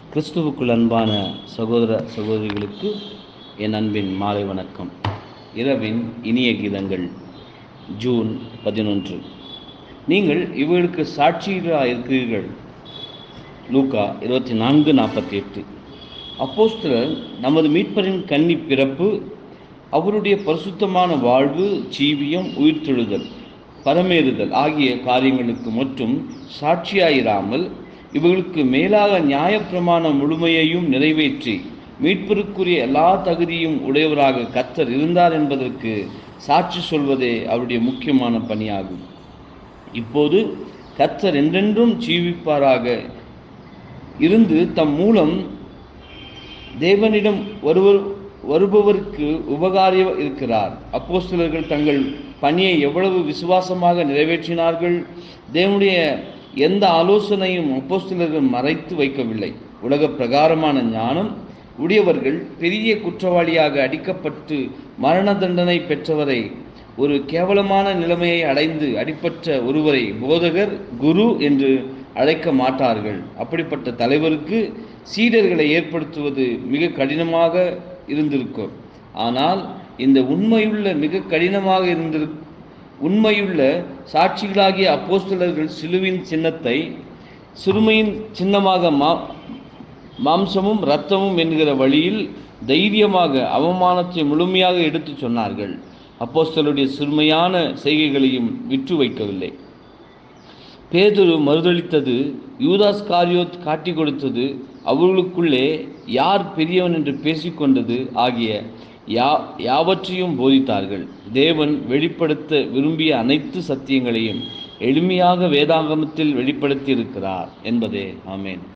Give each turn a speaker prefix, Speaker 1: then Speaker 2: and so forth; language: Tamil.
Speaker 1: கிறிஸ்துவுக்குள் அன்பான சகோதர சகோதரிகளுக்கு என் அன்பின் மாலை வணக்கம் இரவின் இனிய கீதங்கள் ஜூன் பதினொன்று நீங்கள் இவர்களுக்கு சாட்சிகளாக இருக்கிறீர்கள் லூக்கா இருபத்தி நான்கு நாற்பத்தி எட்டு அப்போஸ்தலர் நமது மீட்பரின் கன்னி பிறப்பு அவருடைய பரிசுத்தமான வாழ்வு ஜீவியம் உயிர்த்தெழுதல் பரமேறுதல் ஆகிய காரியங்களுக்கு மட்டும் சாட்சியாயிராமல் இவர்களுக்கு மேலாக நியாயப்பிரமாண முழுமையையும் நிறைவேற்றி மீட்பிற்குரிய எல்லா தகுதியும் உடையவராக கத்தர் இருந்தார் என்பதற்கு சாட்சி சொல்வதே அவருடைய முக்கியமான பணியாகும் இப்போது கத்தர் என்றென்றும் ஜீவிப்பாராக இருந்து தம் மூலம் தேவனிடம் ஒருவர் வருபவருக்கு உபகாரிய இருக்கிறார் அப்போஸ்தலர்கள் தங்கள் பணியை எவ்வளவு விசுவாசமாக நிறைவேற்றினார்கள் தேவனுடைய எந்த ஆலோசனையும் அப்போஸ்தலர்கள் மறைத்து வைக்கவில்லை உலக பிரகாரமான ஞானம் உடையவர்கள் பெரிய குற்றவாளியாக அடிக்கப்பட்டு மரண தண்டனை பெற்றவரை ஒரு கேவலமான நிலைமையை அடைந்து அடிப்பட்ட ஒருவரை போதகர் குரு என்று அழைக்க மாட்டார்கள் அப்படிப்பட்ட தலைவருக்கு சீடர்களை ஏற்படுத்துவது மிக கடினமாக இருந்திருக்கும் ஆனால் இந்த உண்மையுள்ள மிக கடினமாக இருந்திரு உண்மையுள்ள சாட்சிகளாகிய அப்போஸ்தலர்கள் சிலுவின் சின்னத்தை சிறுமையின் சின்னமாக மா மாம்சமும் இரத்தமும் என்கிற வழியில் தைரியமாக அவமானத்தை முழுமையாக எடுத்துச் சொன்னார்கள் அப்போஸ்தலருடைய சிறுமையான செய்கைகளையும் விற்று வைக்கவில்லை பேதுரு மறுதளித்தது யூதாஸ் காரியோத் காட்டி கொடுத்தது அவர்களுக்குள்ளே யார் பெரியவன் என்று பேசிக்கொண்டது ஆகிய யா யாவற்றையும் போதித்தார்கள் தேவன் வெளிப்படுத்த விரும்பிய அனைத்து சத்தியங்களையும் எளிமையாக வேதாகமத்தில் வெளிப்படுத்தி இருக்கிறார் என்பதே ஆமேன்